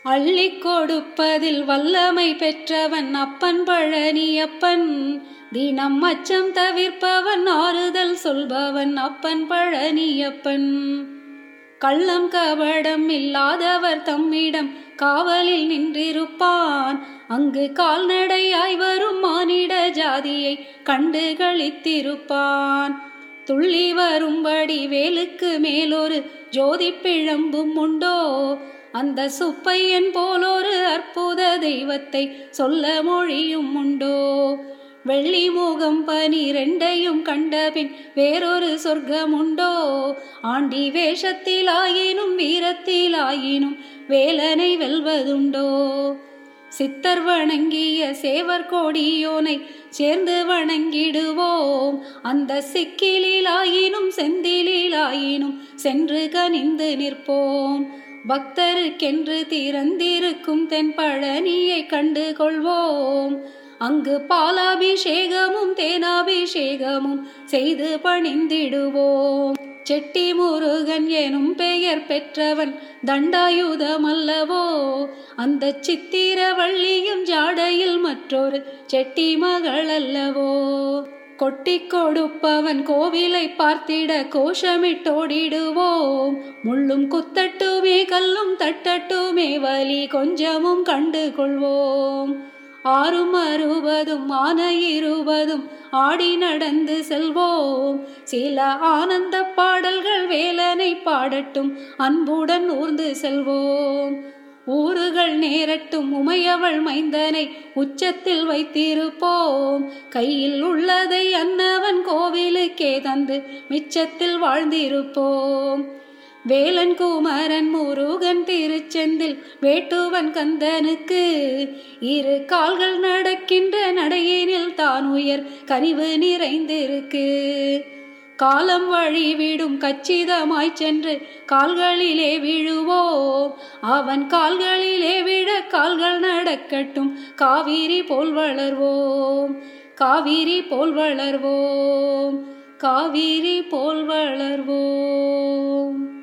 அள்ளி கொடுப்பதில் வல்லமை பெற்றவன் அப்பன் பழனியப்பன் தினம் அச்சம் தவிர்ப்பவன் ஆறுதல் சொல்பவன் அப்பன் பழனியப்பன் கள்ளம் கபடம் இல்லாதவர் தம்மிடம் காவலில் நின்றிருப்பான் அங்கு கால்நடையாய் வரும் மானிட ஜாதியை கண்டு களித்திருப்பான் துள்ளி வரும்படி வேலுக்கு மேலொரு ஜோதி பிழம்பும் உண்டோ அந்த சுப்பையன் போலொரு அற்புத தெய்வத்தை சொல்ல மொழியும் உண்டோ வெள்ளி முகம் பனிரெண்டையும் கண்டபின் வேறொரு சொர்க்கம் உண்டோ ஆண்டி வேஷத்திலாயினும் வீரத்திலாயினும் வேலனை வெல்வதுண்டோ சித்தர் வணங்கிய சேவர் கோடியோனை சேர்ந்து வணங்கிடுவோம் அந்த சிக்கிலாயினும் செந்திலாயினும் சென்று கனிந்து நிற்போம் பக்தருக்கென்று திறந்திருக்கும் தென் பழனியை கண்டு கொள்வோம் அங்கு பாலாபிஷேகமும் தேனாபிஷேகமும் செய்து பணிந்திடுவோம் செட்டி முருகன் எனும் பெயர் பெற்றவன் தண்டாயுதம் அல்லவோ அந்த சித்திரவள்ளியும் ஜாடையில் மற்றொரு செட்டி மகள் அல்லவோ கொட்டி கொடுப்பவன் கோவிலை பார்த்திட கோஷமிட்டோடிடுவோம் முள்ளும் குத்தட்டுமே கல்லும் தட்டட்டுமே வலி கொஞ்சமும் கண்டு கொள்வோம் ஆறும் அறுபதும் ஆன இருபதும் ஆடி நடந்து செல்வோம் சில ஆனந்த பாடல்கள் வேலனை பாடட்டும் அன்புடன் ஊர்ந்து செல்வோம் ஊறுகள் நேரட்டும் உமையவள் மைந்தனை உச்சத்தில் வைத்திருப்போம் கையில் உள்ளதை அன்னவன் கோவிலுக்கே தந்து மிச்சத்தில் வாழ்ந்திருப்போம் வேலன் குமரன் முருகன் திருச்செந்தில் வேட்டுவன் கந்தனுக்கு இரு கால்கள் நடக்கின்ற நடையினில் தான் உயர் கனிவு நிறைந்திருக்கு காலம் வழிவிடும் கச்சிதமாய் சென்று கால்களிலே விழுவோம் அவன் கால்களிலே விழ கால்கள் நடக்கட்டும் காவிரி போல் வளர்வோம் காவிரி போல் வளர்வோம் காவிரி போல் வளர்வோம்